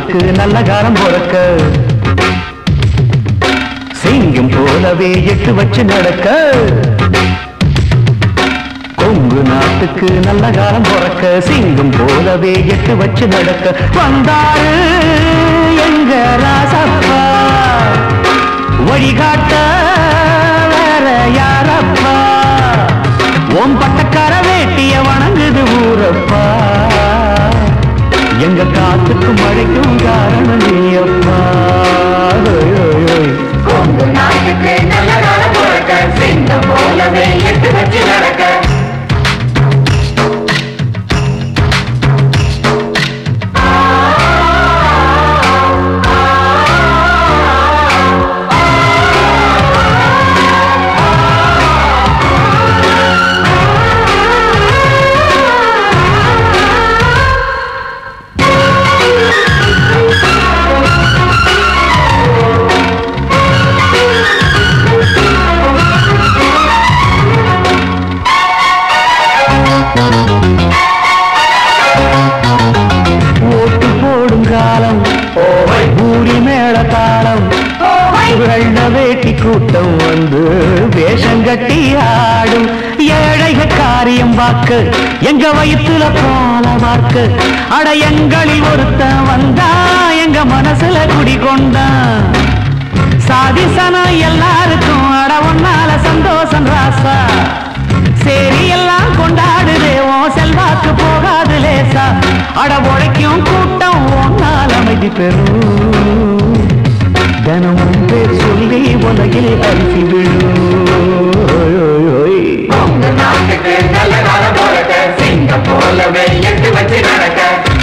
நாட்டுக்கு நல்ல காலம் பிறக்க சிங்கம் போலவே எட்டு வச்சு நடக்க கொங்கு நாட்டுக்கு நல்ல காலம் பிறக்க சிங்கம் போலவே எட்டு வச்சு நடக்க வந்தாரு எங்க ராசப்பா வழிகாட்ட வேற யாரப்பா ஓம் பட்டக்கார வேட்டிய வணங்குது ஊரப்பா எங்க காத்துக்கு மழைக்கும் காரணம் நீயப்பா ஓய், ஓய், ஓய். கொங்கு நாட்டுக்கு நல்ல காலம் பிறக்க சிங்கம் போலவே எட்டு வச்சு நடக்க ஓட்டு போடும் காலம் பூரி மேள தாளம் வெள்ள வேட்டி கூட்டம் வந்து வேஷம் கட்டி ஆடும் ஏழைக காரியம் வாக்கு எங்க வயிற்றுல போல வாக்கு அட எங்களில் ஒருத்தன் வந்தா எங்க மனசுல குடிகொண்டான் சாதிசனம் எல்லாருக்கும் அட ஒன்னால சந்தோஷம் ராசா சரி எல்லாம் கொண்டாடுதே உன் செல்வாக்கு போகாது லேசா அட உழைக்கும் கூட்டம் ஒன்னால் அமைதி பெறும் தினமும் பேர் சொல்லி உலகில் அரிசி விழும் ஓய், ஓய், ஓய். கொங்கு நாட்டுக்கு நல்ல காலம் பிறக்க சிங்கம் போலவே எட்டு வச்சு நடக்க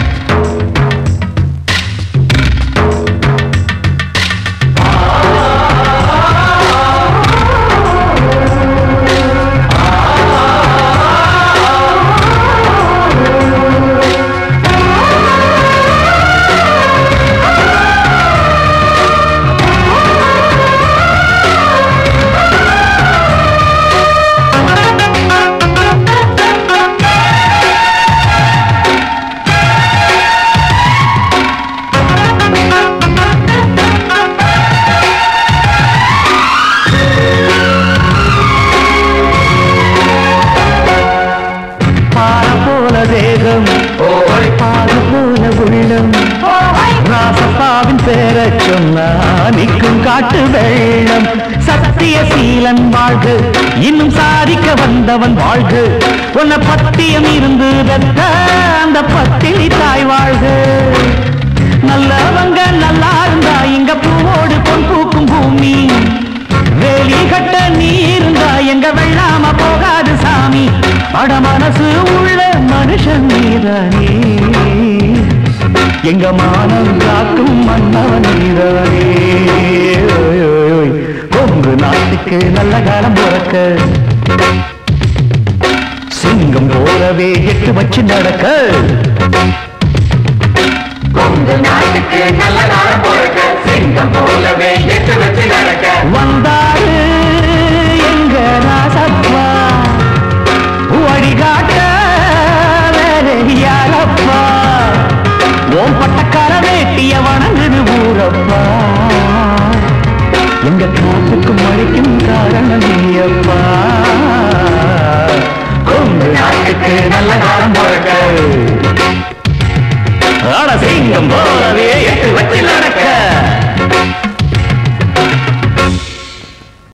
பாறை போல தேகம் பாது போல உள்ளம் ராசப்பாவின் பேர சொன்னா நிற்கும் காட்டு வெள்ளம் சத்திய சீலன் வாழ்க இன்னும் சாதிக்க வந்தவன் வாழ்க உன்னை பத்தியம் இருந்து வெத்த அந்த பத்தினி தாய் வாழ்க நல்லவங்க நல்லா இருந்தா இங்க பூவோடு பொன் பூக்கும் பூமி வேலி கட்ட நீ இருந்தா எங்க வெள்ளாம போகாது சாமி அட மனசு உள்ள மனுஷன் நீதானே எங்க மானம் காக்கும் மன்னவன் நீதானே ஓய், ஓய், ஓய். கொங்கு நாட்டுக்கு நல்ல காலம் பிறக்க சிங்கம் போலவே எட்டு வச்சு நடக்க கொங்கு நாட்டுக்கு நல்ல காலம் பிறக்க சிங்கம் போலவே எட்டு வச்சு நடக்க வந்தாரு எங்க ராசப்பா வழிகாட்ட வேற யாரப்பா ஓம் பட்டக்கார வேட்டிய வணங்குது ஊரப்பா எங்க காத்துக்கும் மழைக்கும் காரணம் நீயப்பா